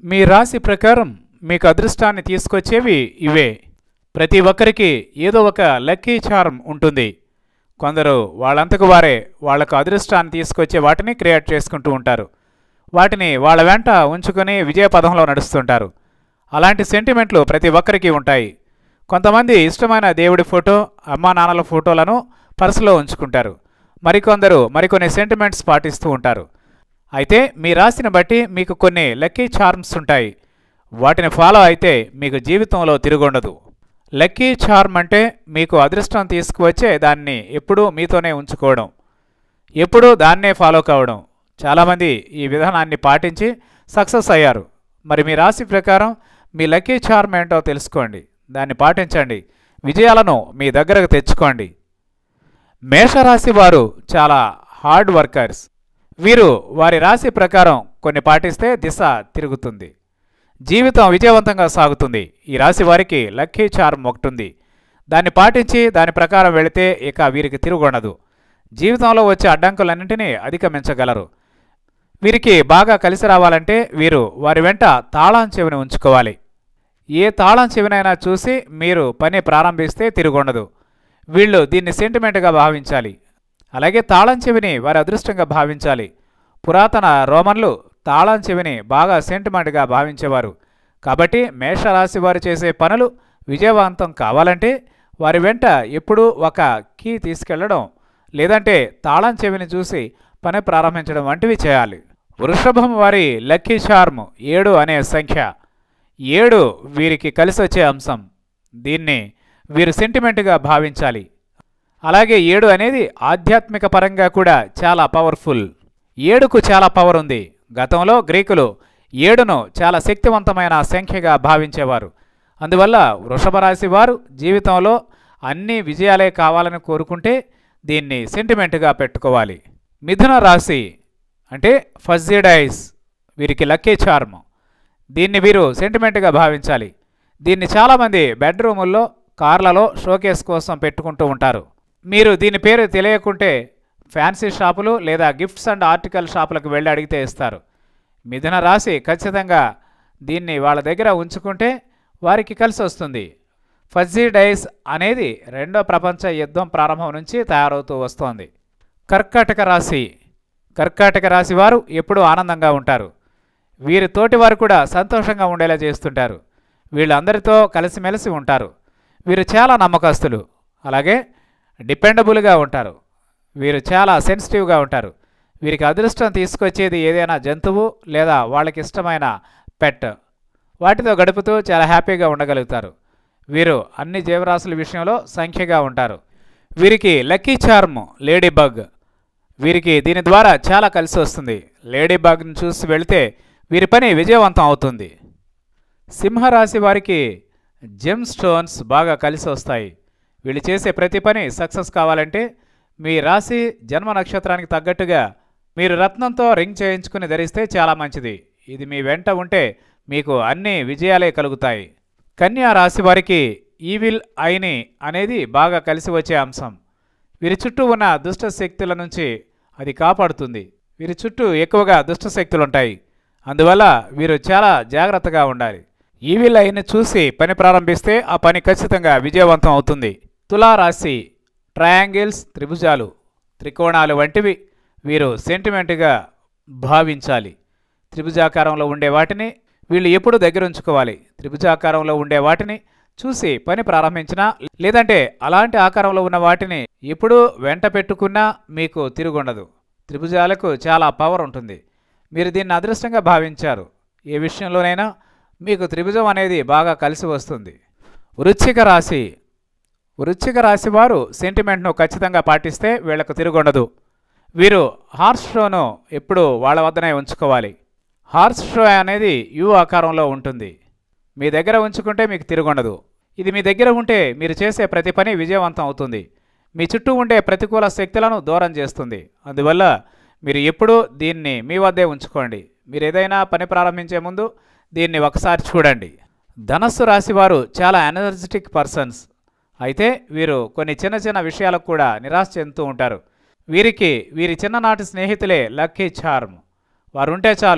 మీ రాశి ప్రకారం మీకు అదృష్టాన్ని తీసుకొచ్చేవి ఇవే ప్రతి ఒక్కరికి ఏదో ఒక లక్కీ చార్మ్ ఉంటుంది కొందరు వాళ్ళంతకు వారే వాళ్ళకు అదృష్టాన్ని తీసుకొచ్చే వాటిని క్రియేట్ చేసుకుంటూ ఉంటారు వాటిని వాళ్ళ వెంట ఉంచుకొని విజయ పదంలో నడుస్తుంటారు అలాంటి సెంటిమెంట్లు ప్రతి ఒక్కరికి ఉంటాయి కొంతమంది ఇష్టమైన దేవుడి ఫోటో అమ్మా నాన్నల ఫోటోలను పర్సులో ఉంచుకుంటారు మరికొందరు మరికొన్ని సెంటిమెంట్స్ పాటిస్తూ ఉంటారు అయితే మీ రాశిని బట్టి మీకు కొన్ని లక్కీ చార్మ్స్ ఉంటాయి వాటిని ఫాలో అయితే మీకు జీవితంలో తిరుగుండదు లక్కీ చార్మ్ అంటే మీకు అదృష్టం తీసుకువచ్చే దాన్ని ఎప్పుడూ మీతోనే ఉంచుకోవడం ఎప్పుడూ దాన్నే ఫాలో కావడం చాలామంది ఈ విధానాన్ని పాటించి సక్సెస్ అయ్యారు మరి మీ రాశి ప్రకారం మీ లక్కీ చార్మ్ ఏంటో తెలుసుకోండి దాన్ని పాటించండి విజయాలను మీ దగ్గరకు తెచ్చుకోండి మేషరాశి వారు చాలా హార్డ్ వర్కర్స్ వీరు వారి రాశి ప్రకారం కొన్ని పాటిస్తే దిశ తిరుగుతుంది జీవితం విజయవంతంగా సాగుతుంది ఈ రాశి వారికి లక్కీ చార్మ్ ఒకటి ఉంది దాన్ని పాటించి దాని ప్రకారం వెళితే ఇక వీరికి తిరుగుండదు జీవితంలో వచ్చే అడ్డంకులన్నింటినీ అధిగమించగలరు వీరికి బాగా కలిసి రావాలంటే వీరు వారి వెంట తాళం చెవిని ఉంచుకోవాలి ఏ తాళం చెవినైనా చూసి మీరు పని ప్రారంభిస్తే తిరుగుండదు వీళ్ళు దీన్ని సెంటిమెంట్గా భావించాలి అలాగే తాళం చెవిని వారి అదృష్టంగా భావించాలి పురాతన రోమన్లు తాళం చెవిని బాగా సెంటిమెంట్గా భావించేవారు కాబట్టి మేషరాశి వారు చేసే పనులు విజయవంతం కావాలంటే వారి వెంట ఎప్పుడూ ఒక కీ తీసుకెళ్లడం లేదంటే తాళం చెవిని చూసి పని ప్రారంభించడం వంటివి చేయాలి వృషభం వారి లక్కీ చార్మ్ ఏడు అనే సంఖ్య ఏడు వీరికి కలిసి వచ్చే అంశం దీన్ని వీరు సెంటిమెంట్గా భావించాలి అలాగే ఏడు అనేది ఆధ్యాత్మిక పరంగా కూడా చాలా పవర్ఫుల్ ఏడుకు చాలా పవర్ ఉంది గతంలో గ్రీకులు ఏడును చాలా శక్తివంతమైన సంఖ్యగా భావించేవారు అందువల్ల వృషభ రాశి వారు జీవితంలో అన్ని విజయాలే కావాలని కోరుకుంటే దీన్ని సెంటిమెంట్గా పెట్టుకోవాలి మిథున రాశి అంటే ఫజీ డైస్ వీరికి లక్కీ చార్మ్ దీన్ని వీరు సెంటిమెంట్గా భావించాలి దీన్ని చాలామంది బెడ్రూముల్లో కార్లలో షోకేస్ కోసం పెట్టుకుంటూ ఉంటారు మీరు దీని పేరు తెలియకుంటే ఫ్యాన్సీ షాపులు లేదా గిఫ్ట్స్ అండ్ ఆర్టికల్ షాపులకు వెళ్ళి అడిగితే ఇస్తారు మిథున రాశి ఖచ్చితంగా దీన్ని వాళ్ళ దగ్గర ఉంచుకుంటే వారికి కలిసి వస్తుంది ఫజీ డైస్ అనేది రెండో ప్రపంచ యుద్ధం ప్రారంభం నుంచి తయారవుతూ వస్తోంది కర్కాటక రాశి కర్కాటక రాశి వారు ఎప్పుడూ ఆనందంగా ఉంటారు వీరి తోటి వారు కూడా సంతోషంగా ఉండేలా చేస్తుంటారు వీళ్ళందరితో కలిసిమెలిసి ఉంటారు వీరు చాలా నమ్మకస్తులు అలాగే డిపెండబుల్గా ఉంటారు వీరు చాలా సెన్సిటివ్గా ఉంటారు వీరికి అదృష్టం తీసుకొచ్చేది ఏదైనా జంతువు లేదా వాళ్ళకి ఇష్టమైన పెట్ వాటితో గడుపుతూ చాలా హ్యాపీగా ఉండగలుగుతారు వీరు అన్ని జీవరాశుల విషయంలో సంఖ్యగా ఉంటారు వీరికి లక్కీ చార్మ్ లేడీ బగ్ వీరికి దీని ద్వారా చాలా కలిసి వస్తుంది లేడీ బగ్ని చూసి వెళితే వీరి పని విజయవంతం అవుతుంది సింహరాశి వారికి జెమ్ స్టోన్స్ బాగా కలిసి వస్తాయి వీళ్ళు చేసే ప్రతి పని సక్సెస్ కావాలంటే మీ రాశి జన్మ నక్షత్రానికి తగ్గట్టుగా మీరు రత్నంతో రింగ్ చేయించుకుని ధరిస్తే చాలా మంచిది ఇది మీ వెంట ఉంటే మీకు అన్ని విజయాలే కలుగుతాయి కన్యా రాశి వారికి ఈవిల్ ఐని అనేది బాగా కలిసి వచ్చే అంశం వీరి చుట్టూ ఉన్న దుష్ట శక్తుల నుంచి అది కాపాడుతుంది వీరి చుట్టూ ఎక్కువగా దుష్ట శక్తులు ఉంటాయి అందువల్ల వీరు చాలా జాగ్రత్తగా ఉండాలి ఈవిల్ అయిన చూసి పని ప్రారంభిస్తే ఆ పని ఖచ్చితంగా విజయవంతం అవుతుంది తులారాశి ట్రయాంగిల్స్ త్రిభుజాలు త్రికోణాలు వంటివి వీరు సెంటిమెంట్గా భావించాలి త్రిభుజాకారంలో ఉండే వాటిని వీళ్ళు ఎప్పుడు దగ్గర ఉంచుకోవాలి త్రిభుజాకారంలో ఉండే వాటిని చూసి పని ప్రారంభించినా లేదంటే అలాంటి ఆకారంలో ఉన్న వాటిని ఎప్పుడు వెంట పెట్టుకున్నా మీకు తిరుగుండదు త్రిభుజాలకు చాలా పవర్ ఉంటుంది మీరు దీన్ని అదృష్టంగా భావించారు ఏ విషయంలోనైనా మీకు త్రిభుజం అనేది బాగా కలిసి వస్తుంది వృశ్చిక రాశి వృశ్చిక రాశి వారు సెంటిమెంట్ను ఖచ్చితంగా పాటిస్తే వీళ్లకు తిరుగుండదు వీరు హార్స్ షోను ఎప్పుడూ వాళ్ళ వద్దనే ఉంచుకోవాలి హార్స్ షో అనేది యు ఆకారంలో ఉంటుంది మీ దగ్గర ఉంచుకుంటే మీకు తిరుగుండదు ఇది మీ దగ్గర ఉంటే మీరు చేసే ప్రతి పని విజయవంతం అవుతుంది మీ చుట్టూ ఉండే ప్రతికూల శక్తులను దూరం చేస్తుంది అందువల్ల మీరు ఎప్పుడూ దీన్ని మీ వద్దే ఉంచుకోండి మీరు ఏదైనా పని ప్రారంభించే ముందు దీన్ని ఒకసారి చూడండి ధనస్సు రాశి వారు చాలా ఎనర్జెటిక్ పర్సన్స్ అయితే వీరు కొన్ని చిన్న చిన్న విషయాలకు కూడా నిరాశ చెందుతూ ఉంటారు వీరికి వీరి చిన్ననాటి స్నేహితులే లక్కీ చార్మ్ వారు ఉంటే చాలు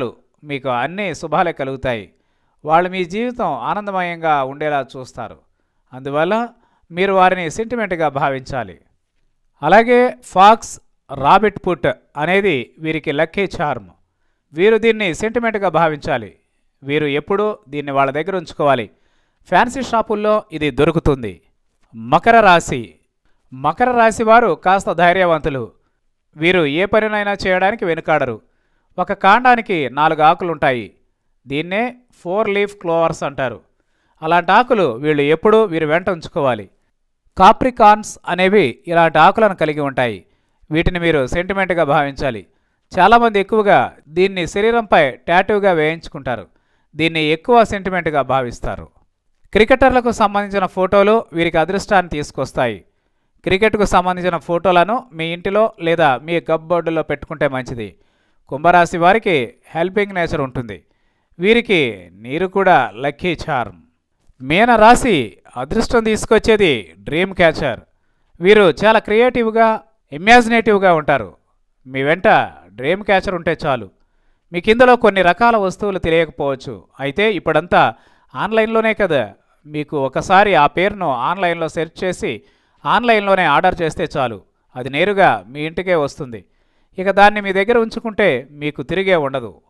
మీకు అన్ని శుభాలే కలుగుతాయి వాళ్ళు మీ జీవితం ఆనందమయంగా ఉండేలా చూస్తారు అందువల్ల మీరు వారిని సెంటిమెంట్గా భావించాలి అలాగే ఫాక్స్ రాబిట్ పుట్ అనేది వీరికి లక్కీ చార్మ్ వీరు దీన్ని సెంటిమెంట్గా భావించాలి వీరు ఎప్పుడూ దీన్ని వాళ్ళ దగ్గర ఉంచుకోవాలి ఫ్యాన్సీ షాపుల్లో ఇది దొరుకుతుంది మకర రాశి మకర రాశి వారు కాస్త ధైర్యవంతులు వీరు ఏ పనినైనా చేయడానికి వెనుకాడరు ఒక కాండానికి నాలుగు ఆకులుంటాయి దీన్నే ఫోర్ లీఫ్ క్లోవర్స్ అంటారు అలాంటి ఆకులు వీళ్ళు ఎప్పుడూ వీరు వెంట ఉంచుకోవాలి కాప్రికాన్స్ అనేవి ఇలాంటి ఆకులను కలిగి ఉంటాయి వీటిని మీరు సెంటిమెంట్గా భావించాలి చాలామంది ఎక్కువగా దీన్ని శరీరంపై టాటూగా వేయించుకుంటారు దీన్ని ఎక్కువ సెంటిమెంట్గా భావిస్తారు క్రికెటర్లకు సంబంధించిన ఫోటోలు వీరికి అదృష్టాన్ని తీసుకొస్తాయి క్రికెట్కు సంబంధించిన ఫోటోలను మీ ఇంటిలో లేదా మీ కప్బోర్డులో పెట్టుకుంటే మంచిది కుంభరాశి వారికి హెల్పింగ్ నేచర్ ఉంటుంది వీరికి నీరు కూడా లక్కీ చార్మ్ మీన రాశి అదృష్టం తీసుకొచ్చేది డ్రీమ్ క్యాచర్ వీరు చాలా క్రియేటివ్గా ఇమాజినేటివ్గా ఉంటారు మీ వెంట డ్రీమ్ క్యాచర్ ఉంటే చాలు మీకు ఇందులో కొన్ని రకాల వస్తువులు తెలియకపోవచ్చు అయితే ఇప్పుడంతా ఆన్లైన్లోనే కదా మీకు ఒకసారి ఆ పేరును ఆన్లైన్లో సెర్చ్ చేసి ఆన్లైన్లోనే ఆర్డర్ చేస్తే చాలు అది నేరుగా మీ ఇంటికే వస్తుంది ఇక దాన్ని మీ దగ్గర ఉంచుకుంటే మీకు తిరిగే ఉండదు